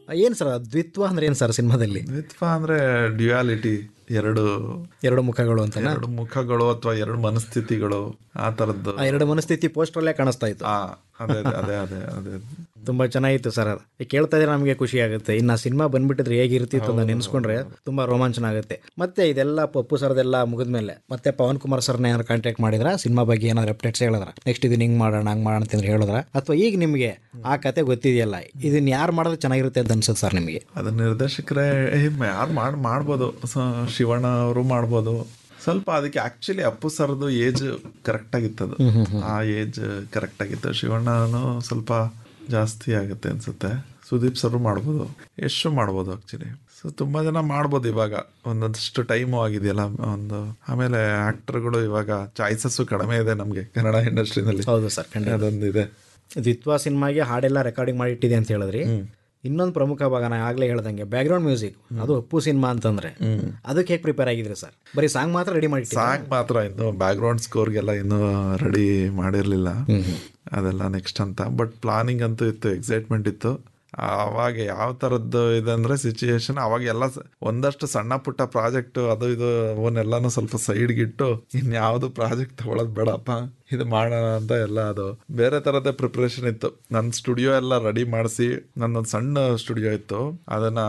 ಏನು ಸರ್ ದ್ವಿತ್ವ ಅಂದ್ರೆ ಏನು ಸರ್ ಸಿನಿಮಾದಲ್ಲಿ ದ್ವಿತ್ವ ಅಂದ್ರೆ ಡ್ಯುಯಾಲಿಟಿ ಎರಡು ಎರಡು ಮುಖಗಳು ಅಂತ ಎರಡು ಮುಖಗಳು ಅಥವಾ ಎರಡು ಮನಸ್ಥಿತಿಗಳು ಆ ತರದ್ದು ಆ ಎರಡು ಮನಸ್ಥಿತಿ ಪೋಸ್ಟ್ರಲ್ಲೇ ಕಾಣಿಸ್ತಾ ಇತ್ತು ಆ ಅದೇ ಅದೇ ಅದೇ ಅದೇ ತುಂಬಾ ಚೆನ್ನಾಗಿತ್ತು ಸರ್ ಅದು ಈಗ ಕೇಳ್ತಾ ಇದ್ರೆ ನಮಗೆ ಖುಷಿ ಆಗುತ್ತೆ ಇನ್ನು ಆ ಸಿನಿಮಾ ಬಂದ್ಬಿಟ್ಟಿದ್ರೆ ಹೇಗಿರ್ತಿತ್ತು ಅಂತ ನೆನೆಸ್ಕೊಂಡ್ರೆ ತುಂಬಾ ರೋಮಾಂಚನ ಆಗುತ್ತೆ ಮತ್ತೆ ಇದೆಲ್ಲ ಪಪ್ಪು ಸರ್ದೆಲ್ಲ ಮುಗಿದ್ಮೇಲೆ ಮತ್ತೆ ಪವನ್ ಕುಮಾರ್ ಸರ್ನ ಏನಾದ್ರು ಕಾಂಟ್ಯಾಕ್ಟ್ ಮಾಡಿದ್ರ ಸಿನಿಮಾ ಬಗ್ಗೆ ಏನಾದ್ರು ಅಪ್ಡೇಟ್ಸ್ ಹೇಳಿದ್ರ ನೆಕ್ಸ್ಟ್ ಇದನ್ನ ಹಿಂಗ್ ಮಾಡೋಣ ಹಂಗ್ ಮಾಡೋಣ ಅಂತಂದ್ರೆ ಹೇಳಿದ್ರ ಅಥವಾ ಈಗ ನಿಮಗೆ ಆ ಕತೆ ಗೊತ್ತಿದೆಯಲ್ಲ ಇದನ್ನ ಯಾರು ಮಾಡಿದ್ರೆ ಚೆನ್ನಾಗಿರುತ್ತೆ ಅಂತ ಅನ್ಸುತ್ತೆ ಸರ್ ನಿಮಗೆ ಅದು ನಿರ್ದೇಶಕರೇ ಯಾರು ಮಾಡಿ ಮಾಡ್ಬೋದು ಸ- ಶಿವಣ್ಣ ಅವರು ಮಾಡ್ಬೋದು ಸ್ವಲ್ಪ ಅದಕ್ಕೆ ಆಕ್ಚುಲಿ ಅಪ್ಪು ಸರ್ದು ಏಜ್ ಕರೆಕ್ಟ್ ಆಗಿತ್ತದು ಆ ಏಜ್ ಕರೆಕ್ಟ್ ಆಗಿತ್ತು ಶಿವಣ್ಣನು ಸ್ವಲ್ಪ ಜಾಸ್ತಿ ಆಗುತ್ತೆ ಅನ್ಸುತ್ತೆ ಸುದೀಪ್ ಸರ್ ಮಾಡ್ಬೋದು ಯಶು ಮಾಡ್ಬೋದು ಆಕ್ಚುಲಿ ಸೊ ತುಂಬಾ ಜನ ಮಾಡ್ಬೋದು ಇವಾಗ ಒಂದಷ್ಟು ಟೈಮು ಆಗಿದೆಯಲ್ಲ ಒಂದು ಆಮೇಲೆ ಆಕ್ಟರ್ಗಳು ಇವಾಗ ಚಾಯ್ಸಸ್ಸು ಕಡಿಮೆ ಇದೆ ನಮಗೆ ಕನ್ನಡ ಇಂಡಸ್ಟ್ರಿನಲ್ಲಿ ಹೌದು ಸರ್ ಖಂಡಿತ ಅದೊಂದಿದೆ ದ್ವಿತ್ವ ಸಿನಿಮಾಗೆ ಹಾಡೆಲ್ಲ ರೆಕಾರ್ಡಿಂಗ್ ಮಾಡಿ ಇಟ್ಟಿದೆ ಅಂತ ಹೇಳಿದ್ರಿ ಇನ್ನೊಂದು ಪ್ರಮುಖ ಭಾಗ ನಾ ಆಗ್ಲೇ ಹೇಳ್ದಂಗೆ ಬ್ಯಾಕ್ಗ್ರೌಂಡ್ ಮ್ಯೂಸಿಕ್ ಅದು ಅಪ್ಪು ಸಿನಿಮಾ ಅಂತಂದ್ರೆ ಅದಕ್ಕೆ ಹೇಗೆ ಪ್ರಿಪೇರ್ ಆಗಿದ್ರಿ ಸರ್ ಬರೀ ಸಾಂಗ್ ಮಾತ್ರ ರೆಡಿ ಮಾಡಿ ಸಾಂಗ್ ಮಾತ್ರ ಇನ್ನು ಬ್ಯಾಕ್ಗ್ರೌಂಡ್ ಸ್ಕೋರ್ಗೆಲ್ಲ ಇನ್ನೂ ರೆಡಿ ಮಾಡಿರಲಿಲ್ಲ ಅದೆಲ್ಲ ನೆಕ್ಸ್ಟ್ ಅಂತ ಬಟ್ ಪ್ಲಾನಿಂಗ್ ಅಂತೂ ಇತ್ತು ಎಕ್ಸೈಟ್ಮೆಂಟ್ ಇತ್ತು ಅವಾಗ ಯಾವ ಥರದ್ದು ಇದೆ ಅಂದರೆ ಸಿಚುಯೇಷನ್ ಅವಾಗ ಎಲ್ಲ ಸ- ಒಂದಷ್ಟು ಸಣ್ಣ ಪುಟ್ಟ ಪ್ರಾಜೆಕ್ಟ್ ಅದು ಇದು ಅವನ್ನೆಲ್ಲಾನು ಸ್ವಲ್ಪ ಸೈಡ್ಗಿಟ್ಟು ಇನ್ಯಾವುದು ಪ್ರಾಜೆಕ್ಟ್ ತಗೊಳ್ಳೋದು ಬೇಡಪ್ಪ ಇದು ಮಾಡೋಣ ಅಂತ ಎಲ್ಲ ಅದು ಬೇರೆ ಥರದೇ ಪ್ರಿಪ್ರೇಷನ್ ಇತ್ತು ನನ್ನ ಸ್ಟುಡಿಯೋ ಎಲ್ಲ ರೆಡಿ ಮಾಡಿಸಿ ನನ್ನೊಂದು ಸಣ್ಣ ಸ್ಟುಡಿಯೋ ಇತ್ತು ಅದನ್ನ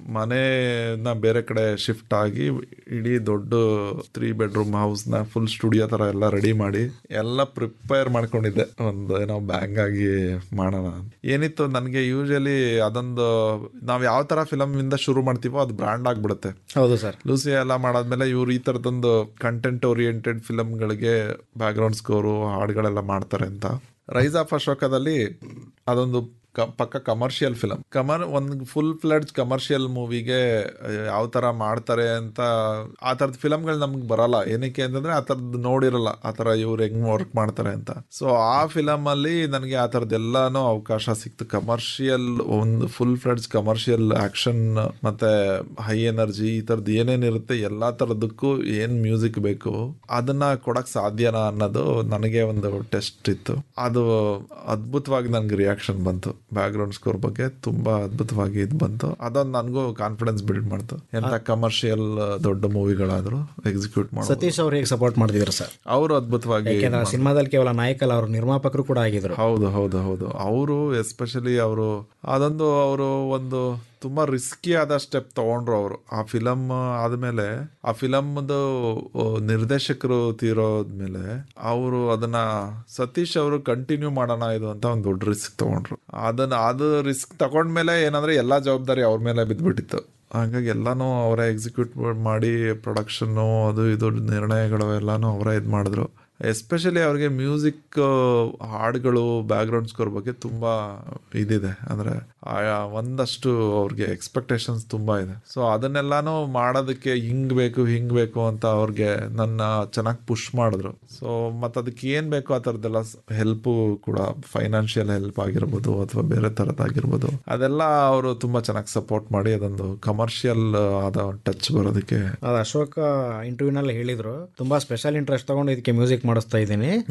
ಮನೆನ ಬೇರೆ ಕಡೆ ಶಿಫ್ಟ್ ಆಗಿ ಇಡೀ ದೊಡ್ಡ ತ್ರೀ ಬೆಡ್ರೂಮ್ ಹೌಸ್ನ ಫುಲ್ ಸ್ಟುಡಿಯೋ ಥರ ಎಲ್ಲ ರೆಡಿ ಮಾಡಿ ಎಲ್ಲ ಪ್ರಿಪೇರ್ ಮಾಡ್ಕೊಂಡಿದ್ದೆ ಒಂದು ಏನೋ ಬ್ಯಾಂಗ್ ಆಗಿ ಮಾಡೋಣ ಅಂತ. ಏನಿತ್ತು ನನಗೆ ಯೂಶಲಿ ಅದೊಂದು ನಾವು ಯಾವ ಥರ ಫಿಲಮ್ ಇಂದ ಶುರು ಮಾಡ್ತೀವೋ ಅದು ಬ್ರ್ಯಾಂಡ್ ಆಗಿಬಿಡುತ್ತೆ ಹೌದು ಸರ್ ಲೂಸಿ ಎಲ್ಲ ಮಾಡಾದ್ಮೇಲೆ ಇವ್ರು ಈ ಥರದೊಂದು ಕಂಟೆಂಟ್ ಓರಿಯೆಂಟೆಡ್ ಫಿಲಮ್ಗಳಿಗೆ ಬ್ಯಾಕ್ಗ್ರೌಂಡ್ ಸ್ಕೋರು ಹಾಡುಗಳೆಲ್ಲ ಮಾಡ್ತಾರೆ ಅಂತ ರೈಸ್ ಆಫ್ ಅಶೋಕದಲ್ಲಿ ಅದೊಂದು ಕ- ಪಕ್ಕ ಕಮರ್ಷಿಯಲ್ ಫಿಲಮ್ ಕಮರ್ ಒಂದು ಫುಲ್ ಫ್ಲಡ್ಜ್ ಕಮರ್ಷಿಯಲ್ ಮೂವಿಗೆ ಯಾವ ಥರ ಮಾಡ್ತಾರೆ ಅಂತ ಆ ಥರದ ಫಿಲಮ್ಗಳು ನಮ್ಗೆ ಬರಲ್ಲ ಏನಕ್ಕೆ ಅಂತಂದ್ರೆ ಆ ಥರದ್ದು ನೋಡಿರಲ್ಲ ಆ ಥರ ಇವ್ರು ಹೆಂಗ್ ವರ್ಕ್ ಮಾಡ್ತಾರೆ ಅಂತ ಸೊ ಆ ಫಿಲಮ್ ಅಲ್ಲಿ ನನಗೆ ಆ ಥರದ್ದೆಲ್ಲಾನು ಅವಕಾಶ ಸಿಕ್ತು ಕಮರ್ಷಿಯಲ್ ಒಂದು ಫುಲ್ ಫ್ಲಡ್ಜ್ ಕಮರ್ಷಿಯಲ್ ಆಕ್ಷನ್ ಮತ್ತೆ ಹೈ ಎನರ್ಜಿ ಈ ಥರದ್ದು ಏನೇನಿರುತ್ತೆ ಎಲ್ಲಾ ಥರದಕ್ಕೂ ಏನ್ ಮ್ಯೂಸಿಕ್ ಬೇಕು ಅದನ್ನ ಕೊಡಕ್ ಸಾಧ್ಯನಾ ಅನ್ನೋದು ನನಗೆ ಒಂದು ಟೆಸ್ಟ್ ಇತ್ತು ಅದು ಅದ್ಭುತವಾಗಿ ನನ್ಗೆ ರಿಯಾಕ್ಷನ್ ಬಂತು ಬ್ಯಾಕ್ಗ್ರೌಂಡ್ ಸ್ಕೋರ್ ಬಗ್ಗೆ ತುಂಬಾ ಅದ್ಭುತವಾಗಿ ಇದು ಬಂತು ಅದೊಂದು ನನಗೂ ಕಾನ್ಫಿಡೆನ್ಸ್ ಬಿಲ್ಡ್ ಮಾಡ್ತು ಎಂತ ಕಮರ್ಷಿಯಲ್ ದೊಡ್ಡ ಮೂವಿಗಳಾದ್ರು ಎಕ್ಸಿಕ್ಯೂಟ್ ಮಾಡೋದು ಸತೀಶ್ ಅವ್ರು ಹೇಗೆ ಸಪೋರ್ಟ್ ಮಾಡ್ತಿದ್ರು ಸರ್ ಅವರು ಅದ್ಭುತವಾಗಿ ಯಾಕೆಂದ್ರೆ ಆ ಸಿನಿಮಾದಲ್ಲಿ ಕೇವಲ ನಾಯಕಲ್ಲ ಅವರು ನಿರ್ಮಾಪಕರು ಕೂಡ ಆಗಿದ್ರು ಹೌದು ಹೌದು ಹೌದು ಅವರು ಎಸ್ಪೆಷಲಿ ಅವರು ಅದೊಂದು ಅವರು ಒಂದು ತುಂಬಾ ರಿಸ್ಕಿ ಆದ ಸ್ಟೆಪ್ ತಗೊಂಡ್ರು ಅವರು ಆ ಫಿಲಮ್ ಆದ್ಮೇಲೆ ಆ ಫಿಲಮ್ದು ನಿರ್ದೇಶಕರು ತೀರೋದ್ಮೇಲೆ ಅವರು ಅದನ್ನ ಸತೀಶ್ ಅವರು ಕಂಟಿನ್ಯೂ ಮಾಡೋಣ ಇದು ಅಂತ ಒಂದು ದೊಡ್ಡ ರಿಸ್ಕ್ ತಗೊಂಡ್ರು ಅದನ್ನ ಅದು ರಿಸ್ಕ್ ತಗೊಂಡ್ಮೇಲೆ ಏನಂದ್ರೆ ಎಲ್ಲಾ ಜವಾಬ್ದಾರಿ ಅವ್ರ ಮೇಲೆ ಬಿದ್ದ್ಬಿಟ್ಟಿತ್ತು ಹಾಗಾಗಿ ಎಲ್ಲಾನು ಅವರೇ ಎಕ್ಸಿಕ್ಯೂಟ್ ಮಾಡಿ ಪ್ರೊಡಕ್ಷನ್ನು ಅದು ಇದು ನಿರ್ಣಯಗಳು ಎಲ್ಲಾನು ಅವರೇ ಇದು ಮಾಡಿದ್ರು ಎಸ್ಪೆಷಲಿ ಅವ್ರಿಗೆ ಮ್ಯೂಸಿಕ್ ಹಾಡುಗಳು ಬ್ಯಾಕ್ಗ್ರೌಂಡ್ ಸ್ಕೋರ್ ಬಗ್ಗೆ ತುಂಬಾ ಇದಿದೆ ಅಂದ್ರೆ ಆ ಒಂದಷ್ಟು ಅವ್ರಿಗೆ ಎಕ್ಸ್ಪೆಕ್ಟೇಷನ್ಸ್ ತುಂಬಾ ಇದೆ ಸೊ ಅದನ್ನೆಲ್ಲಾನು ಮಾಡೋದಕ್ಕೆ ಹಿಂಗ್ ಬೇಕು ಹಿಂಗ್ ಬೇಕು ಅಂತ ಅವ್ರಿಗೆ ನನ್ನ ಚೆನ್ನಾಗಿ ಪುಷ್ ಮಾಡಿದ್ರು ಸೊ ಮತ್ತೆ ಅದಕ್ಕೆ ಏನ್ ಬೇಕು ಆ ಥರದ್ದೆಲ್ಲ ಹೆಲ್ಪ್ ಕೂಡ ಫೈನಾನ್ಷಿಯಲ್ ಹೆಲ್ಪ್ ಆಗಿರ್ಬೋದು ಅಥವಾ ಬೇರೆ ಥರದ್ದಾಗಿರ್ಬೋದು ಅದೆಲ್ಲ ಅವರು ತುಂಬಾ ಚೆನ್ನಾಗಿ ಸಪೋರ್ಟ್ ಮಾಡಿ ಅದೊಂದು ಕಮರ್ಷಿಯಲ್ ಆದ ಟಚ್ ಬರೋದಕ್ಕೆ ಅದು ಅಶೋಕ ಇಂಟರ್ವ್ಯೂನಲ್ಲಿ ಹೇಳಿದ್ರು ತುಂಬಾ ಸ್ಪೆಷಲ್ ಇಂಟ್ರೆಸ್ಟ್ ತಗೊಂಡು ಇದಕ್ಕೆ ಮ್ಯೂಸಿಕ್ ಮಾಡಿಸ್ತಾ ಇದ್ದೀನಿ